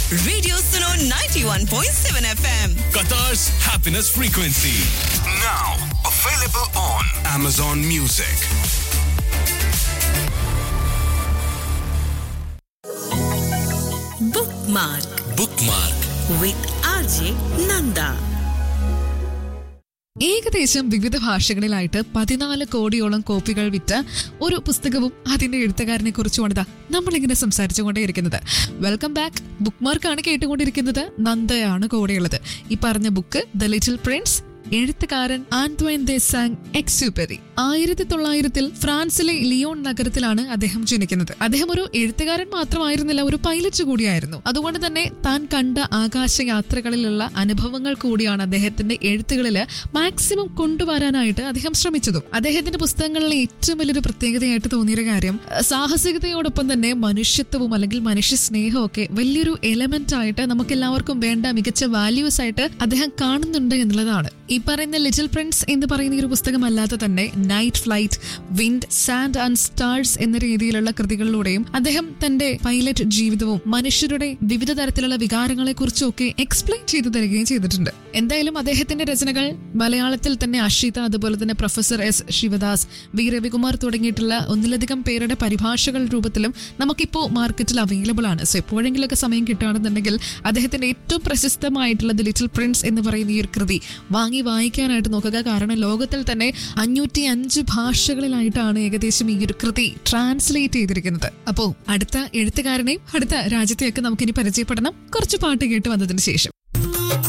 Radio Suno 91.7 FM. Qatar's happiness frequency. Now available on Amazon Music. Bookmark Bookmark. with RJ Nanda. ഏകദേശം വിവിധ ഭാഷകളിലായിട്ട് പതിനാല് കോടിയോളം കോപ്പികൾ വിറ്റ ഒരു പുസ്തകവും അതിന്റെ എഴുത്തുകാരനെ കുറിച്ചുമാണ് ഇതാ നമ്മളിങ്ങനെ സംസാരിച്ചുകൊണ്ടേയിരിക്കുന്നത് വെൽക്കം ബാക്ക് ബുക്ക് മാർക്കാണ് കേട്ടുകൊണ്ടിരിക്കുന്നത് നന്ദയാണ് കൂടെയുള്ളത് ഈ പറഞ്ഞ ബുക്ക് ദ ലിറ്റിൽ പ്രിൻസ് എഴുത്തുകാരൻ ആന്റ്വൈൻ ദെ സാങ് എക്സ്യൂപ്പരി ആയിരത്തി തൊള്ളായിരത്തിൽ ഫ്രാൻസിലെ ലിയോൺ നഗരത്തിലാണ് അദ്ദേഹം ജനിക്കുന്നത് അദ്ദേഹം ഒരു എഴുത്തുകാരൻ മാത്രമായിരുന്നില്ല ഒരു പൈലറ്റ് കൂടിയായിരുന്നു അതുകൊണ്ട് തന്നെ താൻ കണ്ട ആകാശ യാത്രകളിലുള്ള അനുഭവങ്ങൾ കൂടിയാണ് അദ്ദേഹത്തിന്റെ എഴുത്തുകളിൽ മാക്സിമം കൊണ്ടുവരാനായിട്ട് അദ്ദേഹം ശ്രമിച്ചതും അദ്ദേഹത്തിന്റെ പുസ്തകങ്ങളിലെ ഏറ്റവും വലിയൊരു പ്രത്യേകതയായിട്ട് തോന്നിയൊരു കാര്യം അഹ് സാഹസികതയോടൊപ്പം തന്നെ മനുഷ്യത്വവും അല്ലെങ്കിൽ മനുഷ്യ സ്നേഹവും ഒക്കെ വലിയൊരു എലമെന്റ് ആയിട്ട് നമുക്ക് എല്ലാവർക്കും വേണ്ട മികച്ച വാല്യൂസ് ആയിട്ട് അദ്ദേഹം കാണുന്നുണ്ട് എന്നുള്ളതാണ് ഈ പറയുന്ന ലിറ്റിൽ പ്രിൻസ് എന്ന് പറയുന്ന ഈ ഒരു പുസ്തകമല്ലാതെ തന്നെ night flight wind sand and stars എന്ന രീതിയിലുള്ള കൃതികളിലൂടെയും അദ്ദേഹം തന്റെ പൈലറ്റ് ജീവിതവും മനുഷ്യരുടെ വിവിധ തരത്തിലുള്ള വികാരങ്ങളെ കുറിച്ചും ഒക്കെ എക്സ്പ്ലെയിൻ ചെയ്തു തരികയും ചെയ്തിട്ടുണ്ട് എന്തായാലും അദ്ദേഹത്തിന്റെ രചനകൾ മലയാളത്തിൽ തന്നെ അഷിത അതുപോലെ തന്നെ professor S Sivadas V Ravikumar തുടങ്ങിയിട്ടുള്ള ഒന്നിലധികം പേരുടെ പരിഭാഷകൾ രൂപത്തിലും നമുക്കിപ്പോൾ മാർക്കറ്റിൽ അവൈലബിൾ ആണ് സോ എപ്പോഴെങ്കിലുമൊക്കെ സമയം കിട്ടുകയാണെന്നുണ്ടെങ്കിൽ അദ്ദേഹത്തിന്റെ ഏറ്റവും പ്രശസ്തമായിട്ടുള്ള ദി ലിറ്റിൽ പ്രിൻസ് എന്ന് പറയുന്ന ഈ ഒരു കൃതി വാങ്ങി വായിക്കാനായിട്ട് നോക്കുക കാരണം ലോകത്തിൽ തന്നെ അഞ്ഞൂറ്റി അഞ്ച് ഭാഷകളിലായിട്ടാണ് ഏകദേശം ഈ ഒരു കൃതി ട്രാൻസ്ലേറ്റ് ചെയ്തിരിക്കുന്നത് അപ്പോ അടുത്ത എഴുത്തുകാരനെയും അടുത്ത രാജ്യത്തെയൊക്കെ നമുക്കിനി പരിചയപ്പെടണം കുറച്ച് പാട്ട് കേട്ട് വന്നതിന് ശേഷം